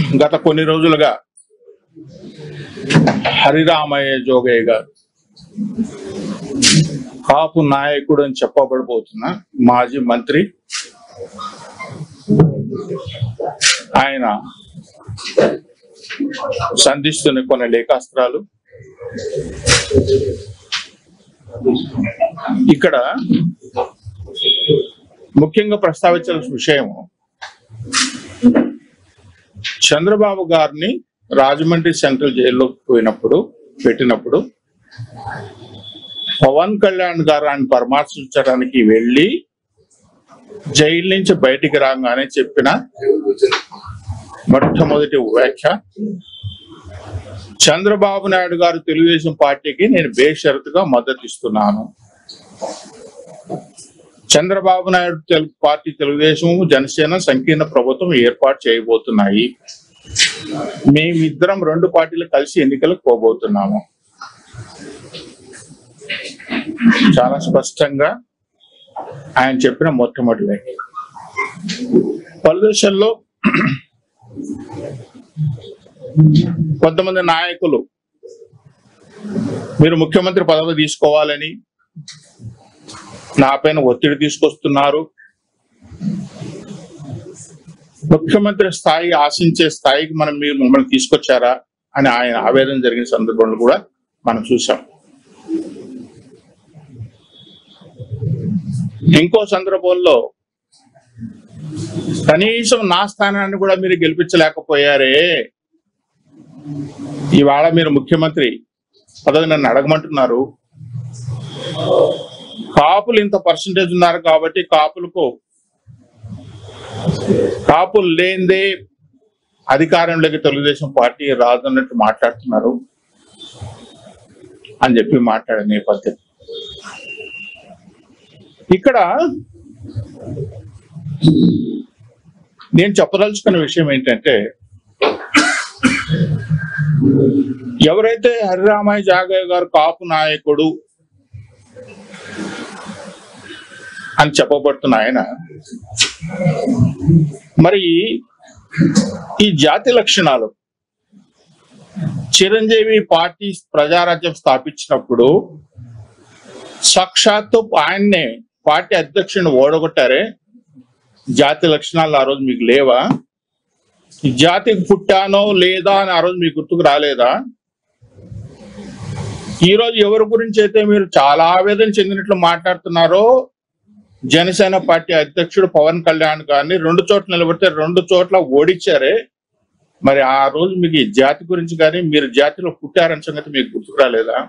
గత కొన్ని రోజులుగా హరిరామయ్య జోగయ్య గారు కాపు నాయకుడు అని చెప్పబడిపోతున్న మాజీ మంత్రి ఆయన సంధిస్తున్న కొన్ని లేఖాస్త్రాలు ఇక్కడ ముఖ్యంగా ప్రస్తావించాల్సిన విషయం చంద్రబాబు గారిని రాజమండ్రి సెంట్రల్ జైల్లో పోయినప్పుడు పెట్టినప్పుడు పవన్ కళ్యాణ్ గారు ఆయన పరామర్శించడానికి వెళ్ళి జైలు నుంచి బయటికి రాగానే చెప్పిన మొట్టమొదటి వ్యాఖ్య చంద్రబాబు నాయుడు గారు తెలుగుదేశం పార్టీకి నేను బేషరతుగా మద్దతు ఇస్తున్నాను చంద్రబాబు నాయుడు తెలు పార్టీ తెలుగుదేశం జనసేన సంకీర్ణ ప్రభుత్వం ఏర్పాటు చేయబోతున్నాయి మేమిద్దరం రెండు పార్టీలు కలిసి ఎన్నికలకు పోబోతున్నాము చాలా స్పష్టంగా ఆయన చెప్పిన మొట్టమొదటి వ్యాఖ్య పలు దేశాల్లో కొంతమంది నాయకులు మీరు ముఖ్యమంత్రి పదవి తీసుకోవాలని నా పైన ఒత్తిడి తీసుకొస్తున్నారు ముఖ్యమంత్రి స్థాయి ఆశించే స్థాయికి మనం మీరు మమ్మల్ని తీసుకొచ్చారా అని ఆయన ఆవేదన జరిగిన సందర్భంలో కూడా మనం చూసాం ఇంకో సందర్భంలో కనీసం నా స్థానాన్ని కూడా మీరు గెలిపించలేకపోయారే ఇవాళ మీరు ముఖ్యమంత్రి పదవి నన్ను అడగమంటున్నారు కాపులు ఇంత పర్సంటేజ్ ఉన్నారు కాబట్టి కాపులకు కాపులు లేనిదే అధికారంలోకి తెలుగుదేశం పార్టీ రాదన్నట్టు మాట్లాడుతున్నారు అని చెప్పి మాట్లాడే నేపథ్యం ఇక్కడ నేను చెప్పదలుచుకున్న విషయం ఏంటంటే ఎవరైతే హరిరామయ్య జాగయ్య గారు కాపు నాయకుడు అని చెప్పబడుతున్న ఆయన మరి ఈ జాతి లక్షణాలు చిరంజీవి పార్టీ ప్రజారాజ్యం స్థాపించినప్పుడు సాక్షాత్తు ఆయన్నే పార్టీ అధ్యక్షుడిని ఓడగొట్టారే జాతి లక్షణాలు ఆ రోజు మీకు లేవా ఈ జాతికి పుట్టానో లేదా అని ఆ రోజు మీకు గుర్తుకు రాలేదా ఈ రోజు ఎవరి గురించి అయితే మీరు చాలా ఆవేదన చెందినట్లు మాట్లాడుతున్నారో జనసేన పార్టీ అధ్యక్షుడు పవన్ కళ్యాణ్ గారిని రెండు చోట్ల నిలబడితే రెండు చోట్ల ఓడించారే మరి ఆ రోజు మీకు ఈ జాతి గురించి కానీ మీరు జాతిలో పుట్టారని సంగతి మీకు గుర్తుకు రాలేదా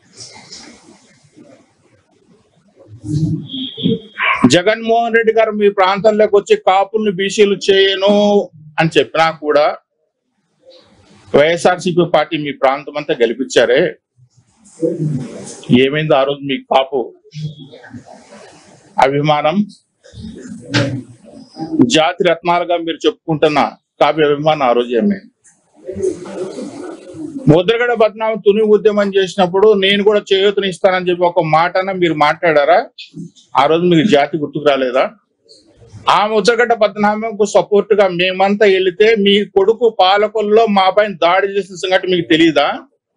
జగన్మోహన్ రెడ్డి గారు మీ ప్రాంతంలోకి వచ్చి కాపుల్ని బీసీలు చేయను అని చెప్పినా కూడా వైఎస్ఆర్సీపీ పార్టీ మీ ప్రాంతం అంతా గెలిపించారే ఏమైంది ఆ రోజు మీ కాపు అభిమానం జాతి రత్నాలుగా మీరు చెప్పుకుంటున్న కావ్య అభిమానం ఆ రోజు ఏమైంది ముద్రగడ పద్మనాభం తుని ఉద్యమం చేసినప్పుడు నేను కూడా చేయూతనిస్తానని చెప్పి ఒక మాటన మీరు మాట్లాడారా ఆ రోజు మీకు జాతి గుర్తుకు రాలేదా ఆ ముద్రగడ్డ పద్మనాభంకు సపోర్ట్ గా మేమంతా వెళితే మీ కొడుకు పాలకొల్లో మా పైన దాడి చేసిన సంగతి మీకు తెలియదా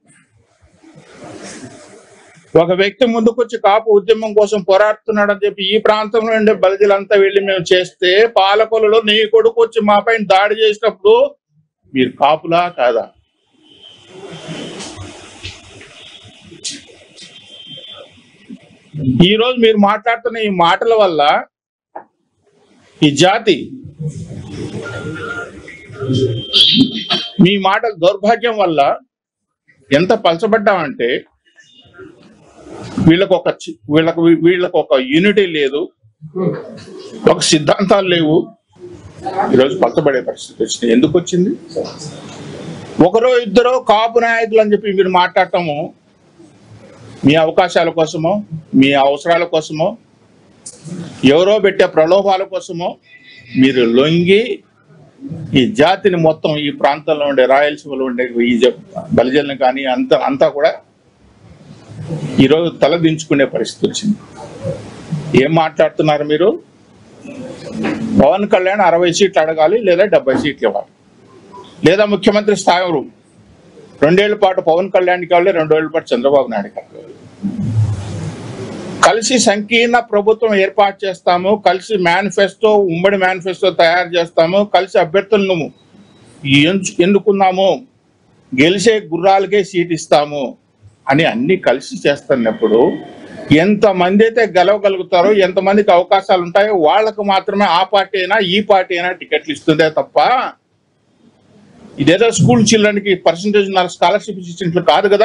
ఒక వ్యక్తి ముందుకొచ్చి కాపు ఉద్యమం కోసం పోరాడుతున్నాడని చెప్పి ఈ ప్రాంతంలో ఉండే బలిజలంతా వెళ్ళి మేము చేస్తే పాలకొల్లలో నీ కొడుకు వచ్చి మా పైన దాడి చేసినప్పుడు మీరు కాపులా కాదా ఈ రోజు మీరు మాట్లాడుతున్న ఈ మాటల వల్ల ఈ జాతి మీ మాట దౌర్భాగ్యం వల్ల ఎంత పలచబడ్డామంటే వీళ్ళకు ఒక చి- వీళ్ళకు వీళ్ళకు ఒక యూనిటీ లేదు ఒక సిద్ధాంతాలు లేవు ఈరోజు పలచబడే పరిస్థితి వచ్చింది ఎందుకు వచ్చింది ఒకరో ఇద్దరో కాపు నాయకులు అని చెప్పి మీరు మాట్లాడటము మీ అవకాశాల కోసమో మీ అవసరాల కోసమో ఎవరో పెట్టే ప్రలోభాల కోసమో మీరు లొంగి ఈ జాతిని మొత్తం ఈ ప్రాంతంలో ఉండే రాయలసీమలో ఉండే ఈ జ- బలిజలను కానీ అంత అంతా కూడా ఈరోజు తల దించుకునే పరిస్థితి వచ్చింది ఏం మాట్లాడుతున్నారు మీరు పవన్ కళ్యాణ్ అరవై సీట్లు అడగాలి లేదా డెబ్బై సీట్లు ఇవ్వాలి లేదా ముఖ్యమంత్రి స్థాయి రెండేళ్ల పాటు పవన్ కళ్యాణ్ కావాలి రెండేళ్ల పాటు చంద్రబాబు నాయుడు కావాలి కలిసి సంకీర్ణ ప్రభుత్వం ఏర్పాటు చేస్తాము కలిసి మేనిఫెస్టో ఉమ్మడి మేనిఫెస్టో తయారు చేస్తాము కలిసి అభ్యర్థులను ఎంచు- ఎన్నుకున్నాము గెలిచే గుర్రాలకే సీట్ ఇస్తాము అని అన్ని కలిసి చేస్తున్నప్పుడు ఎంతమంది అయితే గెలవగలుగుతారో ఎంతమందికి అవకాశాలు ఉంటాయో వాళ్ళకు మాత్రమే ఆ పార్టీ అయినా ఈ పార్టీ అయినా టికెట్లు ఇస్తుందే తప్ప ఇదేదో స్కూల్ చిల్డ్రన్కి పర్సంటేజ్ స్కాలర్షిప్ ఇచ్చినట్లు కాదు కదా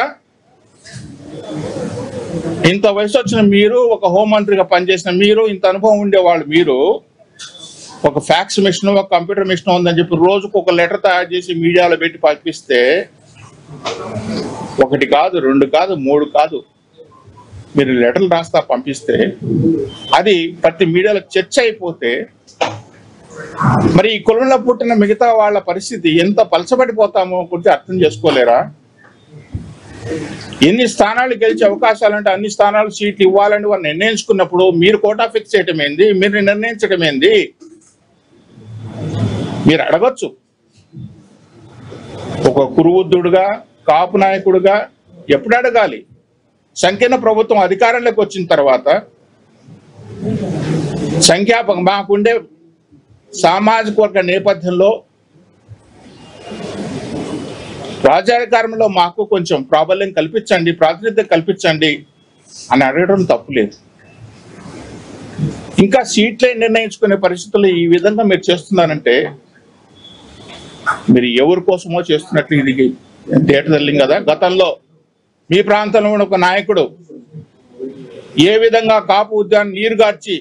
ఇంత వయసు వచ్చిన మీరు ఒక హోంమంత్రిగా పనిచేసిన మీరు ఇంత అనుభవం ఉండేవాళ్ళు మీరు ఒక ఫ్యాక్స్ మిషన్ ఒక కంప్యూటర్ మిషన్ ఉందని చెప్పి రోజుకు ఒక లెటర్ తయారు చేసి మీడియాలో పెట్టి పంపిస్తే ఒకటి కాదు రెండు కాదు మూడు కాదు మీరు లెటర్లు రాస్తా పంపిస్తే అది ప్రతి మీడియాలో చర్చ అయిపోతే మరి ఈ కులంలో పుట్టిన మిగతా వాళ్ళ పరిస్థితి ఎంత పలచబడిపోతామో కొంచెం అర్థం చేసుకోలేరా ఎన్ని స్థానాలు గెలిచే అవకాశాలు అంటే అన్ని స్థానాలు సీట్లు ఇవ్వాలని వారు నిర్ణయించుకున్నప్పుడు మీరు కోటా ఫిక్స్ చేయటం ఏంది మీరు నిర్ణయించడం ఏంది మీరు అడగచ్చు ఒక కురువుద్దుడుగా కాపు నాయకుడుగా ఎప్పుడు అడగాలి సంకీర్ణ ప్రభుత్వం అధికారంలోకి వచ్చిన తర్వాత సంఖ్యాపకం మాకుండే సామాజిక వర్గ నేపథ్యంలో రాజ్యాధికారంలో మాకు కొంచెం ప్రాబల్యం కల్పించండి ప్రాతినిధ్యం కల్పించండి అని అడగడం తప్పులేదు ఇంకా సీట్లే నిర్ణయించుకునే పరిస్థితులు ఈ విధంగా మీరు చేస్తున్నారంటే మీరు ఎవరి కోసమో చేస్తున్నట్లు ఇది తేటతెల్లింది కదా గతంలో మీ ప్రాంతంలో ఉన్న ఒక నాయకుడు ఏ విధంగా కాపు ఉద్యానం నీరుగార్చి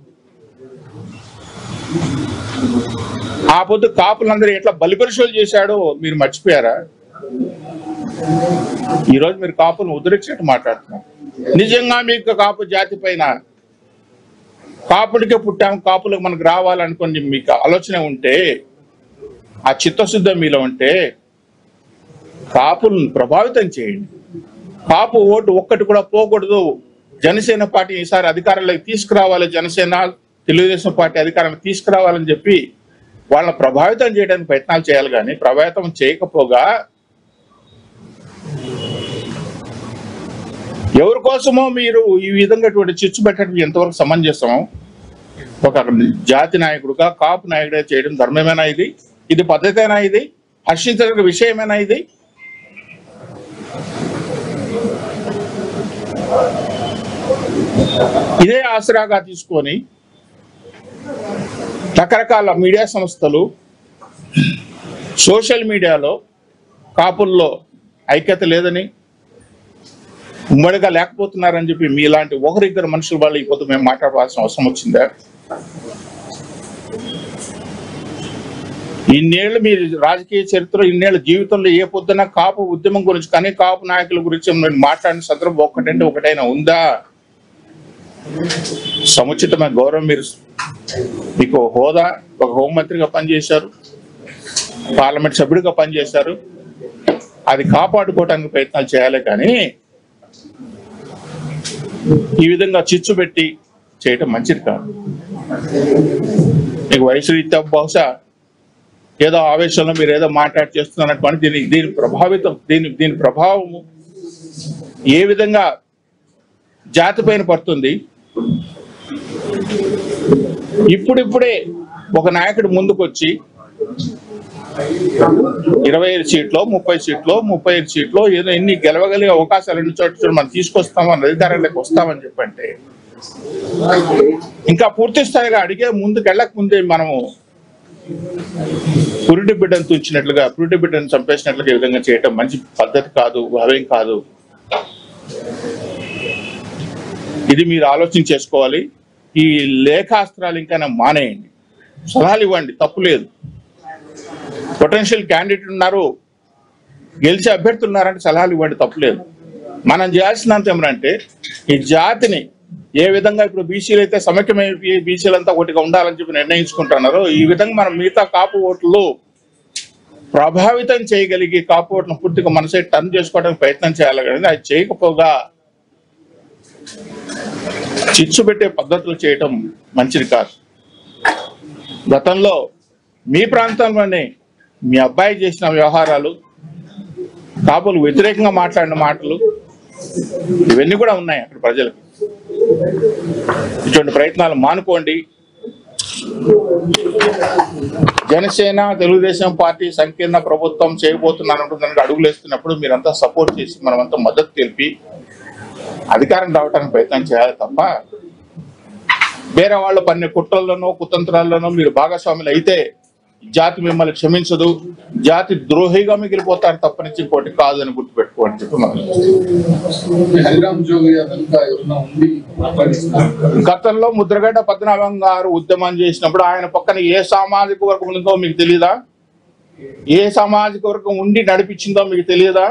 ఆ పొద్దు కాపులందరూ ఎట్లా బలిపరుషులు చేశాడో మీరు మర్చిపోయారా ఈరోజు మీరు కాపును ఉద్ధరించినట్టు మాట్లాడుతున్నారు నిజంగా మీకు కాపు జాతి పైన కాపుడికే పుట్టాము కాపులకు మనకు రావాలనుకుని మీకు ఆలోచన ఉంటే ఆ చిత్తశుద్ధం మీలో ఉంటే కాపులను ప్రభావితం చేయండి కాపు ఓటు ఒక్కటి కూడా పోకూడదు జనసేన పార్టీ ఈసారి అధికారంలోకి తీసుకురావాలి జనసేన తెలుగుదేశం పార్టీ అధికారానికి తీసుకురావాలని చెప్పి వాళ్ళని ప్రభావితం చేయడానికి ప్రయత్నాలు చేయాలి కానీ ప్రభావితం చేయకపోగా ఎవరి కోసమో మీరు ఈ విధంగా ఇటువంటి చిచ్చు పెట్టడం ఎంతవరకు సమంజసమో ఒక జాతి నాయకుడుగా కాపు నాయకుడిగా చేయడం ధర్మమేనా ఇది ఇది పద్ధతేనా ఇది హర్షించదగిన విషయమేనా ఇది ఇదే ఆసరాగా తీసుకొని రకరకాల మీడియా సంస్థలు సోషల్ మీడియాలో కాపుల్లో ఐక్యత లేదని ఉమ్మడిగా లేకపోతున్నారని చెప్పి మీలాంటి ఒకరిద్దరు మనుషులు వాళ్ళు ఈ పొద్దు మేము మాట్లాడవలసిన అవసరం వచ్చిందా ఇన్నేళ్ళు మీ రాజకీయ చరిత్ర ఇన్నేళ్ళ జీవితంలో ఏ పొద్దున కాపు ఉద్యమం గురించి కానీ కాపు నాయకుల గురించి మీరు మాట్లాడిన సందర్భం ఒక్కటంటే ఒకటైనా ఉందా సముచితమైన గౌరవం మీరు మీకు హోదా ఒక హోంమంత్రిగా పనిచేశారు పార్లమెంట్ సభ్యుడిగా పనిచేశారు అది కాపాడుకోవడానికి ప్రయత్నాలు చేయాలి కానీ ఈ విధంగా చిచ్చు పెట్టి చేయటం మంచిది కాదు మీకు వయసు రీత్యా బహుశా ఏదో ఆవేశంలో మీరు ఏదో మాట్లాడి చేస్తున్నటువంటి దీని దీని ప్రభావితం దీని దీని ప్రభావం ఏ విధంగా జాతి పైన పడుతుంది ఇప్పుడిప్పుడే ఒక నాయకుడు ముందుకొచ్చి ఇరవై ఐదు సీట్లో ముప్పై సీట్లో ముప్పై ఐదు సీట్లో ఏదో ఎన్ని గెలవగలిగే అవకాశాలు ఎన్ని చోట్ల మనం తీసుకొస్తామని అధికారంలోకి వస్తామని చెప్పంటే ఇంకా పూర్తి స్థాయిగా అడిగే ముందుకు వెళ్ళక ముందే మనము పురిటి బిడ్డను తుంచినట్లుగా పురిటి బిడ్డను చంపేసినట్లుగా ఈ విధంగా చేయటం మంచి పద్ధతి కాదు అవేం కాదు ఇది మీరు ఆలోచన చేసుకోవాలి ఈ లేఖాస్త్రాలు ఇంకా మానేయండి సలహాలు ఇవ్వండి తప్పు లేదు పొటెన్షియల్ క్యాండిడేట్ ఉన్నారు గెలిచే అభ్యర్థులు ఉన్నారంటే సలహాలు ఇవ్వండి తప్పులేదు మనం చేయాల్సినంత ఏమంటే ఈ జాతిని ఏ విధంగా ఇప్పుడు బీసీలు అయితే సమైక్యమై బీసీలంతా ఒకటిగా ఉండాలని చెప్పి నిర్ణయించుకుంటున్నారో ఈ విధంగా మనం మిగతా కాపు ఓట్లు ప్రభావితం చేయగలిగి కాపు ఓట్లను పూర్తిగా మన సైడ్ టర్న్ చేసుకోవడానికి ప్రయత్నం చేయాలి కానీ అది చేయకపోగా చిచ్చు పెట్టే పద్ధతులు చేయటం మంచిది కాదు గతంలో మీ ప్రాంతంలోనే మీ అబ్బాయి చేసిన వ్యవహారాలు కాపులు వ్యతిరేకంగా మాట్లాడిన మాటలు ఇవన్నీ కూడా ఉన్నాయి అక్కడ ప్రజలకు ఇటువంటి ప్రయత్నాలు మానుకోండి జనసేన తెలుగుదేశం పార్టీ సంకీర్ణ ప్రభుత్వం చేయబోతున్నాను అనుకుంటున్న అడుగులు వేస్తున్నప్పుడు మీరంతా సపోర్ట్ చేసి మనమంతా మద్దతు తెలిపి అధికారం రావడానికి ప్రయత్నం చేయాలి తప్ప వేరే వాళ్ళు పన్ని కుట్రల్లోనో కుతంత్రాల్లోనో మీరు భాగస్వాములు అయితే జాతి మిమ్మల్ని క్షమించదు జాతి ద్రోహిగా మిగిలిపోతారు తప్పనించి ఇంకోటి కాదని గుర్తుపెట్టుకోండి చెప్పి మనం హరిరామ్ జోగి అదంతా ఏమన్నా ఉంది మాట్లాడిస్తున్నారు గతంలో ముద్రగడ్డ పద్మనాభం గారు ఉద్యమం చేసినప్పుడు ఆయన పక్కన ఏ సామాజిక వర్గం ఉందో మీకు తెలియదా ఏ సామాజిక వర్గం ఉండి నడిపించిందో మీకు తెలియదా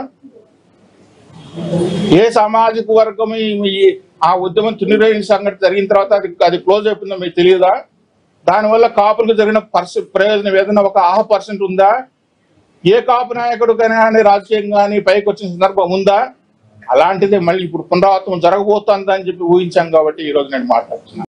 ఏ సామాజిక వర్గం ఈ- ఈ- ఆ ఉద్యమం తునిరైన సంఘటన జరిగిన తర్వాత అది అది క్లోజ్ అయిపోయిందో మీకు తెలియదా దానివల్ల కాపులకు జరిగిన పర్స ప్రయోజనం ఏదైనా ఒక ఆహ పర్సెంట్ ఉందా ఏ కాపు నాయకుడు కానీ రాజకీయంగా కానీ పైకి వచ్చిన సందర్భం ఉందా అలాంటిదే మళ్ళీ ఇప్పుడు పునరావృతం జరగబోతుందని చెప్పి ఊహించాం కాబట్టి ఈ రోజు నేను మాట్లాడుతున్నాను